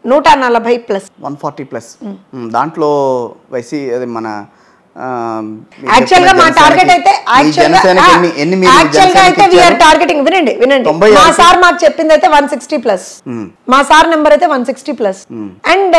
నూట నలభై plus one forty plus దాంట్లో వైసీ అది మన ఆ, మీరు యాక్చువల్ గా మా చెప్పిన టార్గెట్ అయితే జనసేనకి- ఈ యాక్చువల్ గా జనసేనకి ఎన్ని ఎన్ని మీరు యాక్చువల్ గా జనసేనకి అయితే వీఆర్ ఇచ్చారు? టార్గెటింగ్ వినండి వినండి తొంభై మా ఆరుకి- సార్ మాకు చెప్పింది అయితే వన్ సిక్స్టీ ప్లస్ మా సార్ నెంబర్ అయితే one sixty plus and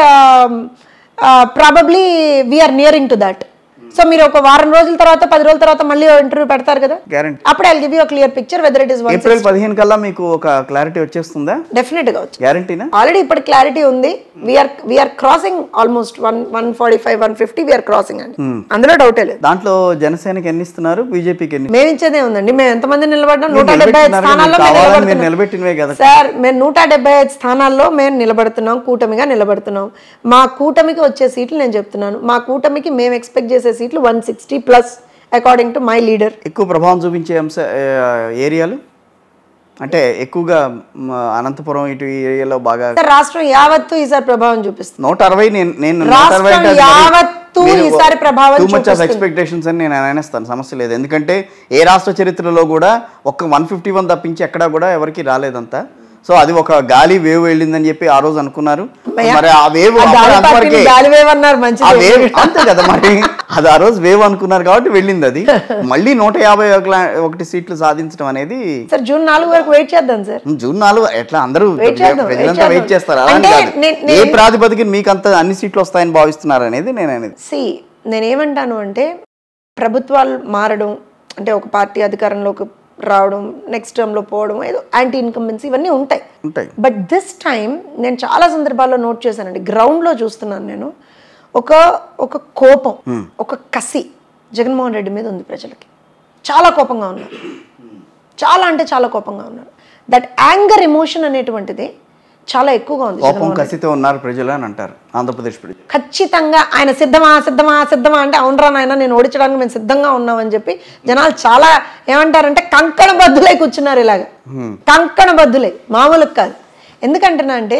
probably we're nearing to that so మీరు ఒక వారం రోజుల తర్వాత పది రోజుల తర్వాత మళ్ళీ ఇంటర్వ్యూ పెడతారు కదా గ్యారంటీ అప్పుడు I give you clear picture whether it is one April పదిహేను కల్లా మీకు ఒక క్లారిటీ వచ్చేస్తుందా డెఫినెట్ గా వచ్చు గ్యారంటీనా ఆల్రెడీ ఇప్పుడు క్లారిటీ ఉంది we're we're crossing almost one one forty five one fifty we're crossing అండి అందులో డౌటే లేదు దాంట్లో జనసేనకి ఎన్ని ఇస్తున్నారు బీజేపీకి ఎన్ని మేము ఇచ్చేదే ఉందండి మేము ఎంతమంది నిలబడ్డాం మీరు నూట డెబ్బై ఐదు నిలబెట్టినారు, స్థానాల్లో మీకు మేము కావాలని మీరు నిలబడుతున్నాం. నిలబెట్టినవే కదా సార్ మేము నూట డెబ్బై ఐదు స్థానాల్లో మేము నిలబడుతున్నాం కూటమిగా నిలబడుతున్నాం మా కూటమికి వచ్చే సీట్లు నేను చెప్తున్నాను మా కూటమికి మేము ఎక్స్పెక్ట్ చేసే సీట్లు one sixty plus according to my leader ఎక్కువ ప్రభావం చూపించే అంశ ఆ, ఏరియాలు అంటే ఎక్కువగా మ, అనంతపురం ఇటు ఈ ఏరియాలో బాగా సార్ రాష్ట్రం యావత్తు ఈసారి ప్రభావం చూపిస్తుంది నూట అరవై నేను నేను నూట రాష్ట్రం అరవై అంటే అది మరి యావత్తు మీరు ఈసారి ప్రభావం too much of చూపిస్తుంది. ఎక్స్పెక్టేషన్స్ అని నేను అనేస్తాను సమస్య లేదు ఎందుకంటే ఏ రాష్ట్ర చరిత్రలో కూడా ఒక్క వన్ ఫిఫ్టీ వన్ తప్పించి ఎక్కడా కూడా ఎవరికి రాలేదంతా సో అది ఒక గాలి వేవ్ వెళ్ళిందని చెప్పి ఆ రోజు అనుకున్నారు మరి ఆ వేవ్ ఆ గాలి పార్టీని గాలి వేవ్ అన్నారు ఆ మంచిది వేవ్ అంతే కదా మరి అది ఆ రోజు వేవ్ అనుకున్నారు కాబట్టి వెళ్ళింది అది మళ్ళీ నూట యాభై ఒకలా- ఒకటి సీట్లు సాధించడం అనేది సార్ జూన్ నాలుగు వరకు వెయిట్ చేద్దాం సార్ జూన్ నాలుగు ఎట్లా అందరూ Wait చేద్దాం, wait ప్రజలంతా వెయిట్ చేద్దాం. చేస్తారు అలా అని అంటే కాదు. నే- ఏ నేను- ప్రాతిపదికన మీకు అంత అన్ని సీట్లు వస్తాయని భావిస్తున్నారు అనేది నేను అనేది సి నేనేమంటాను అంటే ప్రభుత్వాలు మారడం అంటే ఒక పార్టీ అధికారంలోకి రావడం నెక్స్ట్ టర్మ్లో పోవడం ఏదో యాంటీ ఇన్కంబెన్సీ ఇవన్నీ ఉంటాయి ఉంటాయి బట్ దిస్ టైం నేను చాలా సందర్భాల్లో నోట్ చేశానండి గ్రౌండ్లో చూస్తున్నాను నేను ఒక ఒక కోపం ఒక కసి జగన్మోహన్ రెడ్డి మీద ఉంది ప్రజలకి చాలా కోపంగా ఉన్నారు చాలా అంటే చాలా కోపంగా ఉన్నారు దట్ యాంగర్ ఎమోషన్ అనేటువంటిది చాలా ఎక్కువగా ఉంది కోపం కసితో ఉన్నారు ప్రజలు అని అంటారు ఆంధ్రప్రదేశ్ ప్రజలు ఖచ్చితంగా ఆయన సిద్ధమా సిద్ధమా సిద్ధమా అంటే అవునరా నాయన నేను ఓడించడానికి మేము సిద్ధంగా ఉన్నామని చెప్పి జనాలు చాలా ఏమంటారంటే కంకణ బద్దులై కూర్చున్నారు ఇలాగ కంకణ బద్దులై మామూలుగా కాదు ఎందుకంటున్నా అంటే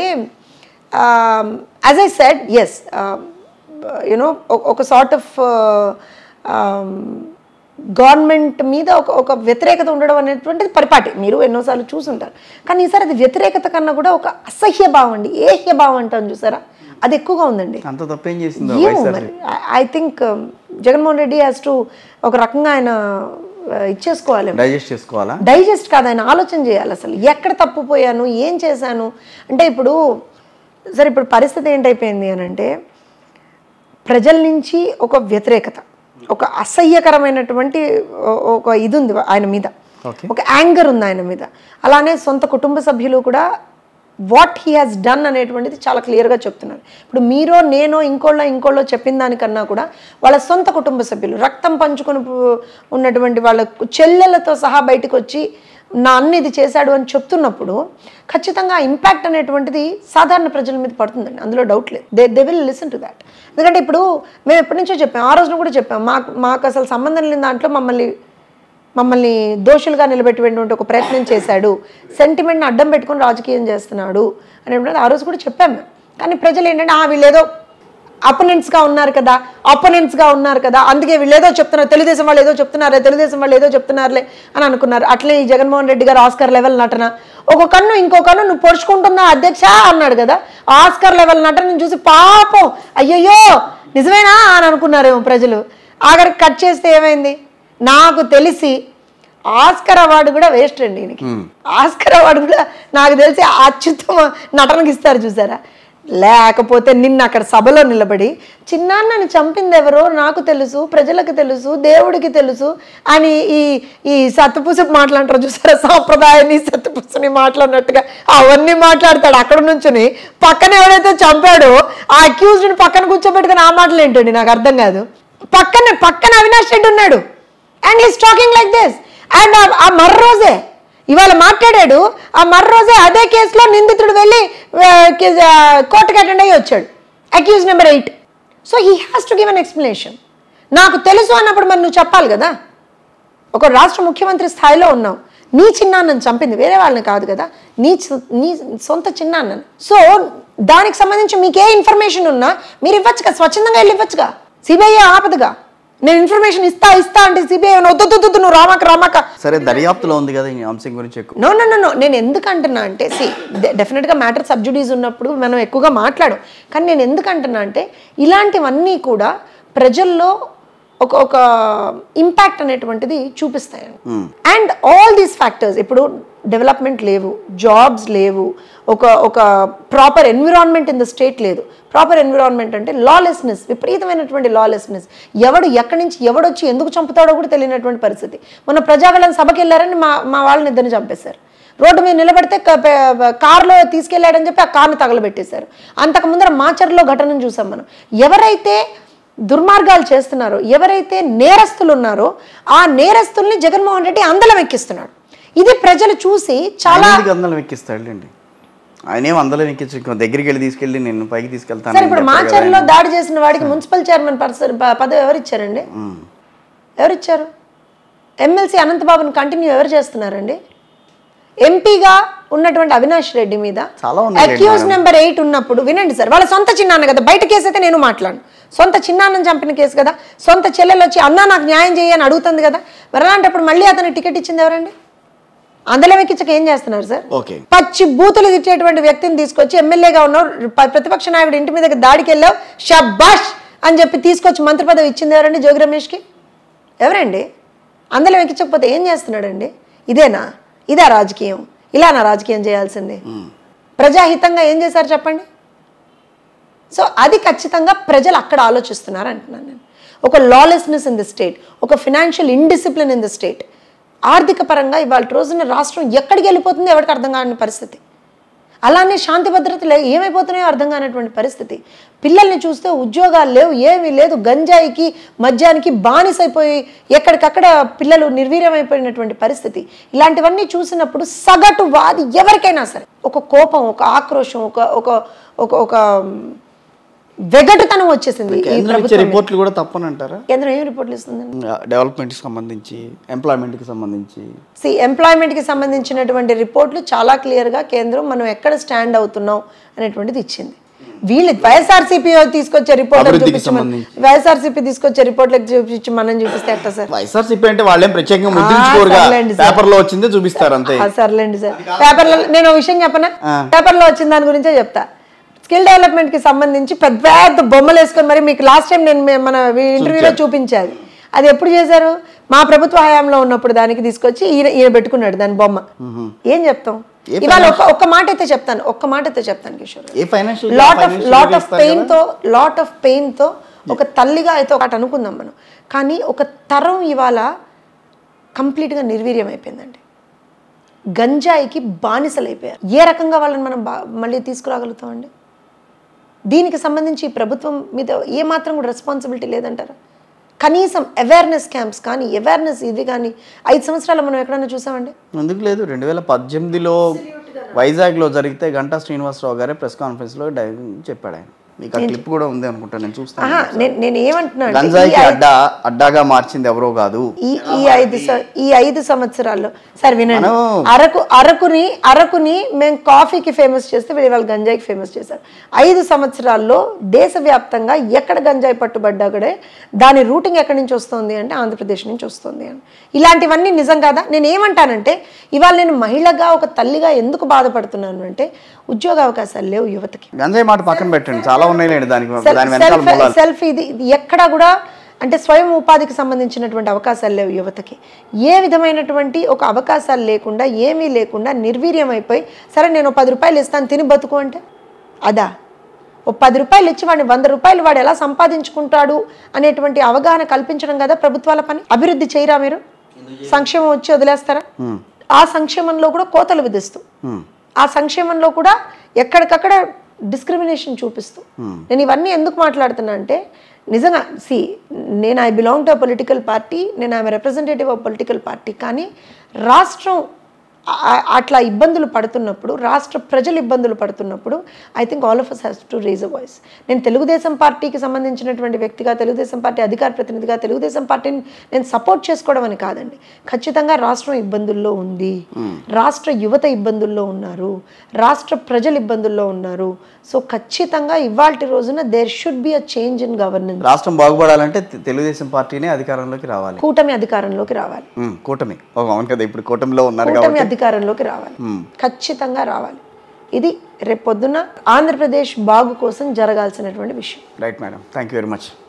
as I said as you know ఒక సార్ట్ ఆఫ్ గవర్నమెంట్ మీద ఒక ఒక వ్యతిరేకత ఉండడం అనేటువంటిది పరిపాటి మీరు ఎన్నోసార్లు చూసుంటారు కానీ ఈసారి అది వ్యతిరేకత కన్నా కూడా ఒక అసహ్య భావం అండి ఏహ్య భావం అంటాం చూసారా అది ఎక్కువగా ఉందండి అంత తప్పేం చేసిందో ఏమో వైఎస్ఆర్ మరి I think Jaganmohan Reddy has to ఒక రకంగా ఆయన uh, ఇచ్చేసుకోవాలి డైజెస్ట్ చేసుకోవాలా డైజెస్ట్ కాదు ఆయన ఆలోచన చేయాలి అసలు ఎక్కడ తప్పుపోయాను ఏం చేశాను అంటే ఇప్పుడు సరే ఇప్పుడు పరిస్థితి ఏంటైపోయింది అని అంటే ప్రజల నుంచి ఒక వ్యతిరేకత ఒక అసహ్యకరమైనటువంటి ఓ- ఒక ఇది ఉంది ఆయన మీద Okay. ఒక యాంగర్ ఉంది ఆయన మీద అలానే సొంత కుటుంబ సభ్యులు కూడా వాట్ హీ హాజ్ డన్ అనేటువంటిది చాలా క్లియర్గా చెప్తున్నారు ఇప్పుడు మీరో నేనో ఇంకోళ్ళో ఇంకోళ్ళో చెప్పిన దానికన్నా కూడా వాళ్ళ సొంత కుటుంబ సభ్యులు రక్తం పంచుకొని పు- ఉన్నటువంటి వాళ్ళ చెల్లెలతో సహా బయటకు వచ్చి నా అన్న ఇది చేశాడు అని చెప్తున్నప్పుడు ఖచ్చితంగా ఇంపాక్ట్ అనేటువంటిది సాధారణ ప్రజల మీద పడుతుందండి అందులో డౌట్ లేదు they they will listen to that ఎందుకంటే ఇప్పుడు మేము ఎప్పటి నుంచో చెప్పాం ఆ రోజున కూడా చెప్పాం మాకు మాకు అసలు సంబంధం లేని దాంట్లో మమ్మల్ని మమ్మల్ని దోషులుగా నిలబెట్టేటువంటి ఒక ప్రయత్నం చేశాడు సెంటిమెంట్ని అడ్డం పెట్టుకొని రాజకీయం చేస్తున్నాడు అనేటువంటి ఆ రోజు కూడా చెప్పాం మేము కానీ ప్రజలు ఏంటంటే ఆ వీళ్ళేదో అపోనెంట్స్గా ఉన్నారు కదా అపోనెంట్స్గా ఉన్నారు కదా అందుకే వీళ్ళు ఏదో చెప్తున్నారు తెలుగుదేశం వాళ్ళు ఏదో చెప్తున్నారే తెలుగుదేశం వాళ్ళు ఏదో చెప్తున్నారులే అని అనుకున్నారు అట్లే ఈ జగన్మోహన్ రెడ్డి గారు ఆస్కర్ లెవెల్ నటన ఒక కన్ను ఇంకో కన్ను నువ్వు పొడుచుకుంటున్నా అధ్యక్ష అన్నాడు కదా ఆస్కర్ లెవెల్ నటనని చూసి పాపం అయ్యయ్యో నిజమేనా అని అనుకున్నారేమో ప్రజలు ఆఖరికి కట్ చేస్తే ఏమైంది నాకు తెలిసి ఆస్కర్ అవార్డు కూడా వేస్ట్ అండి ఈయనకి ఆస్కర్ అవార్డు కూడా నాకు తెలిసి అత్యుత్తమ నటనకి ఇస్తారు చూసారా లేకపోతే నిన్న అక్కడ సభలో నిలబడి చిన్నాన్నని చంపింది ఎవరో నాకు తెలుసు ప్రజలకు తెలుసు దేవుడికి తెలుసు అని ఈ ఈ సత్తుపూసపు మాట్లాడతారు చూసారా సాంప్రదాయాన్ని సత్తుపూసని మాట్లాడినట్టుగా అవన్నీ మాట్లాడతాడు అక్కడ నుంచుని పక్కన ఎవరైతే చంపాడో ఆ అక్యూజ్డ్ని పక్కన కూర్చోబెట్టుకుని ఆ మాటలు ఏంటండి నాకు అర్థం కాదు పక్కన పక్కన అవినాష్ రెడ్డి ఉన్నాడు and is talking like this and ఆ మర్ర రోజే ఇవాళ మాట్లాడాడు ఆ మర్ర రోజే అదే కేసులో నిందితుడు వెళ్ళి కోర్టుకి అటెండ్ అయ్యి వచ్చాడు accused number eight so he has to give an explanation నాకు తెలుసు అన్నప్పుడు మరి నువ్వు చెప్పాలి కదా ఒక రాష్ట్ర ముఖ్యమంత్రి స్థాయిలో ఉన్నావు నీ చిన్నాన్నని చంపింది వేరే వాళ్ళని కాదు కదా నీ చి- నీ సొంత చిన్నాన్నని సో దానికి సంబంధించి మీకు ఏ ఇన్ఫర్మేషన్ ఉన్నా మీరు ఇవ్వచ్చుగా స్వచ్ఛందంగా వెళ్ళి ఇవ్వచ్చుగా సిబిఐ ఆపదుగా నేను ఇన్ఫర్మేషన్ ఇస్తా ఇస్తా అంటే సిబిఐ వద్దు వద్దు, వద్దు, నువ్వు రామాక రామాక సరే దర్యాప్తులో ఉంది కదా ఈ అంశం గురించి ఎక్కువ నో నో నో నో నేను ఎందుకు అంటున్నా అంటే సి డెఫినెట్గా మ్యాటర్ సబ్జుడీస్ ఉన్నప్పుడు మనం ఎక్కువగా మాట్లాడం కానీ నేను ఎందుకు అంటున్నా అంటే ఇలాంటివన్నీ కూడా ప్రజల్లో ఒక ఒక ఇంపాక్ట్ అనేటువంటిది చూపిస్తాయండి అండ్ ఆల్ దీస్ ఫ్యాక్టర్స్ ఇప్పుడు డెవలప్మెంట్ లేవు జాబ్స్ లేవు ఒక ఒక proper environment in the state లేదు ప్రాపర్ ఎన్విరాన్మెంట్ అంటే లాలెస్నెస్ విపరీతమైనటువంటి లాలెస్నెస్ ఎవడు ఎక్కడి నుంచి ఎవడొచ్చి ఎందుకు చంపుతాడో కూడా తెలియనటువంటి పరిస్థితి మన ప్రజాగళం సభకి వెళ్ళారని మా మా వాళ్ళని ఇద్దరిని చంపేశారు రోడ్డు మీద నిలబడితే క- ప- కారులో తీసుకెళ్ళాడని చెప్పి ఆ కార్ని తగలబెట్టేశారు అంతకు ముందర మాచర్లో ఘటనను చూసాం మనం ఎవరైతే దుర్మార్గాలు చేస్తున్నారో ఎవరైతే నేరస్తులు ఉన్నారో ఆ నేరస్తుల్ని జగన్మోహన్ రెడ్డి అందలం ఎక్కిస్తున్నాడు ఇది ప్రజలు చూసి చాలా ఆయన ఎందుకు అందరం ఎక్కిస్తాడులేండి ఆయనేం అందరం ఎక్కించు ఇంకో దగ్గరికి వెళ్ళి తీసుకెళ్ళి నేను పైకి తీసుకెళ్తాను సరే ఇప్పుడు మాచర్లో దాడి చేసిన వాడికి మున్సిపల్ చైర్మన్ పర్సన్ ప- పదవి ఎవరు ఇచ్చారండి ఎవరిచ్చారు ఎమ్మెల్సీ అనంతబాబుని కంటిన్యూ ఎవరు చేస్తున్నారండి ఎంపీగా ఉన్నటువంటి అవినాష్ రెడ్డి మీద చాలా ఉన్నాయి అక్యూజ్ నెంబర్ ఎయిట్ ఉన్నప్పుడు వినండి సార్ వాళ్ళ సొంత చిన్నాన్న కదా బయట కేసు అయితే నేను మాట్లాడను సొంత చిన్నాన్నని చంపిన కేసు కదా సొంత చెల్లెలు వచ్చి అన్నా నాకు న్యాయం చేయని అడుగుతుంది కదా మరి అలాంటప్పుడు మళ్ళీ అతను టికెట్ ఇచ్చింది ఎవరండి అందులో ఎక్కించక ఏం చేస్తున్నారు సార్ ఓకే పచ్చి బూతులు తిట్టేటువంటి వ్యక్తిని తీసుకొచ్చి ఎమ్మెల్యేగా ఉన్నావు ప- ప్రతిపక్ష నాయకుడు ఇంటి మీదకి దాడికి వెళ్ళావు షబాష్ అని చెప్పి తీసుకొచ్చి మంత్రి పదవి ఇచ్చింది ఎవరండి జోగి రమేష్కి ఎవరండి అందులో ఎక్కించకపోతే ఏం చేస్తున్నాడండి ఇదేనా ఇదా రాజకీయం ఇలా నా రాజకీయం చేయాల్సింది ప్రజాహితంగా ఏం చేశారు చెప్పండి సో అది ఖచ్చితంగా ప్రజలు అక్కడ ఆలోచిస్తున్నారు అంటున్నాను నేను ఒక లాలెస్నెస్ ఇన్ ద స్టేట్ ఒక financial indiscipline in the state ఆర్థిక పరంగా ఇవాళ రోజున రాష్ట్రం ఎక్కడికి వెళ్ళిపోతుందో ఎవరికి అర్థం కాని పరిస్థితి అలానే శాంతి భద్రతలు ఏమైపోతున్నాయో అర్థం కానటువంటి పరిస్థితి పిల్లల్ని చూస్తే ఉద్యోగాలు లేవు ఏమీ లేదు గంజాయికి మద్యానికి బానిసైపోయి ఎక్కడికక్కడ పిల్లలు నిర్వీర్యమైపోయినటువంటి పరిస్థితి ఇలాంటివన్నీ చూసినప్పుడు సగటు వాది ఎవరికైనా సరే ఒక కోపం ఒక ఆక్రోషం ఒక ఒక ఒక ఒక వెగటుతనం వచ్చేసింది ఈ కేంద్రం ఇచ్చే ప్రభుత్వం మీద. రిపోర్ట్లు కూడా తప్పనంటారా కేంద్రం ఏం రిపోర్ట్లు ఇస్తుందండి డెవలప్మెంట్కి సంబంధించి ఎంప్లాయ్మెంట్కి సంబంధించి సి ఎంప్లాయ్మెంట్కి సంబంధించినటువంటి రిపోర్ట్లు చాలా క్లియర్గా కేంద్రం మనం ఎక్కడ స్టాండ్ అవుతున్నాం అనేటువంటిది ఇచ్చింది వీళ్ళు వైఎస్ఆర్సీపీ తీసుకొచ్చే రిపోర్ట్ అభివృద్ధికి చూపించమని సంబంధించి. వైఎస్ఆర్సీపీ తీసుకొచ్చే రిపోర్ట్లకు చూపించి మనం చూపిస్తే ఎట్లా సార్ వైఎస్ఆర్సీపీ అంటే వాళ్ళేం ప్రత్యేకంగా ముద్రించుకోరుగా సర్లేండి సార్. పేపర్లో వచ్చిందే చూపిస్తారు అంతే ఆ, సర్లేండి సార్ పేపర్లో నేను ఒక విషయం చెప్పనా ఆ. పేపర్లో వచ్చిన దాని గురించే చెప్తా స్కిల్ డెవలప్మెంట్ కి సంబంధించి పెద్ద పెద్ద బొమ్మలు వేసుకొని మరి మీకు లాస్ట్ టైం నేను మే- మన ఇంటర్వ్యూలో చూపించాను అది ఎప్పుడు చేశారు మా ప్రభుత్వ హయాంలో ఉన్నప్పుడు దానికి తీసుకొచ్చి ఈయన ఈయన పెట్టుకున్నాడు దాని బొమ్మ ఏం చెప్తాం ఏ ఇవాళ ఒక్క ఒక్క మాట అయితే చెప్తాను ఒక్క మాట అయితే చెప్తాను Kishore a financial lot of lot of pain తో లాట్ ఆఫ్ పెయిన్ తో ఒక తల్లిగా అయితే ఒకటి అనుకుందాం మనం కానీ ఒక తరం ఇవాళ complete గా నిర్వీర్యం అయిపోయిందండి గంజాయికి బానిసలైపోయారు ఏ రకంగా వాళ్ళని మనం బా మళ్ళీ తీసుకురాగలుగుతామండి దీనికి సంబంధించి ఈ ప్రభుత్వం మీద ఏ మాత్రం కూడా రెస్పాన్సిబిలిటీ లేదంటారా కనీసం అవేర్నెస్ క్యాంప్స్ కానీ అవేర్నెస్ ఇది కానీ ఐదు సంవత్సరాలు మనం ఎక్కడైనా చూసామండి ఎందుకు లేదు రెండు వేల పద్దెనిమిదిలో వైజాగ్లో జరిగితే గంటా శ్రీనివాసరావు గారే ప్రెస్ కాన్ఫరెన్స్లో డై చెప్పాడు ఆయన మీకు ఆ క్లిప్ కూడా ఉంది అనుకుంటా నేను చూస్తాను ఆహా, నేను నేను ఏమంటున్నా అంటే గంజాయికి అడ్డా అడ్డాగా మార్చింది ఎవరో కాదు ఈ ఈ ఐదు స- ఈ ఐదు సంవత్సరాల్లో సరే వినండి మనం- అరకు అరకుని అరకుని మేము కాఫీకి ఫేమస్ చేస్తే వీళ్ళు వాళ్ళు గంజాయికి ఫేమస్ చేశారు ఐదు సంవత్సరాల్లో దేశవ్యాప్తంగా ఎక్కడ గంజాయి పట్టుబడ్డా కూడా దాని రూటింగ్ ఎక్కడి నుంచి వస్తుంది అంటే ఆంధ్రప్రదేశ్ నుంచి వస్తుంది అని ఇలాంటివన్నీ నిజం కాదా నేను ఏమంటానంటే ఇవాళ నేను మహిళగా ఒక తల్లిగా ఎందుకు బాధపడుతున్నాను అంటే ఉద్యోగ అవకాశాలు లేవు యువతకి గంజాయి మాట పక్కన పెట్టండి చాలా ఉన్నాయిలేండి దానికి దాని వెనకాల సెల్ఫ్ మూలాలు సెల్ఫ్ ఇది ఇది ఎక్కడా కూడా అంటే స్వయం ఉపాధికి సంబంధించినటువంటి అవకాశాలు లేవు యువతకి ఏ విధమైనటువంటి ఒక అవకాశాలు లేకుండా ఏమీ లేకుండా నిర్వీర్యం అయిపోయి సరే నేను ఓ పది రూపాయలు ఇస్తాను తిని బతుకు అంటే అదా ఓ పది రూపాయలు ఇచ్చి వాడిని వంద రూపాయలు వాడు ఎలా సంపాదించుకుంటాడు అనేటువంటి అవగాహన కల్పించడం కదా ప్రభుత్వాల పని అభివృద్ధి చేయరా మీరు సంక్షేమం వచ్చి వదిలేస్తారా ఆ సంక్షేమంలో కూడా కోతలు విధిస్తూ హ్మ్. ఆ సంక్షేమంలో కూడా ఎక్కడికక్కడ డిస్క్రిమినేషన్ చూపిస్తూ నేను ఇవన్నీ ఎందుకు మాట్లాడుతున్నా అంటే నిజంగా సి నేను I belong to a political party నేను I'm representative of political party కానీ రాష్ట్రం ఆ- అట్లా ఇబ్బందులు పడుతున్నప్పుడు రాష్ట్ర ప్రజలు ఇబ్బందులు పడుతున్నప్పుడు I think all of us has to raise a voice నేను తెలుగుదేశం పార్టీకి సంబంధించినటువంటి వ్యక్తిగా తెలుగుదేశం పార్టీ అధికార ప్రతినిధిగా తెలుగుదేశం పార్టీని నేను సపోర్ట్ చేసుకోవడం అని కాదండి ఖచ్చితంగా రాష్ట్రం ఇబ్బందుల్లో ఉంది రాష్ట్ర యువత ఇబ్బందుల్లో ఉన్నారు రాష్ట్ర ప్రజలు ఇబ్బందుల్లో ఉన్నారు సో ఖచ్చితంగా ఇవాళ రోజున there should be a change in governance రాష్ట్రం బాగుపడాలంటే తె- తెలుగుదేశం పార్టీనే అధికారంలోకి రావాలి కూటమి అధికారంలోకి రావాలి ఉమ్, కూటమి ఓ, అవును కదా ఇప్పుడు కూటమిలో ఉన్నారు కూటమి కాబట్టి అధికారంలోకి రావాలి ఖచ్చితంగా రావాలి ఇది రేపొద్దున ఆంధ్రప్రదేశ్ బాగు కోసం జరగాల్సినటువంటి విషయం right madam thank you very much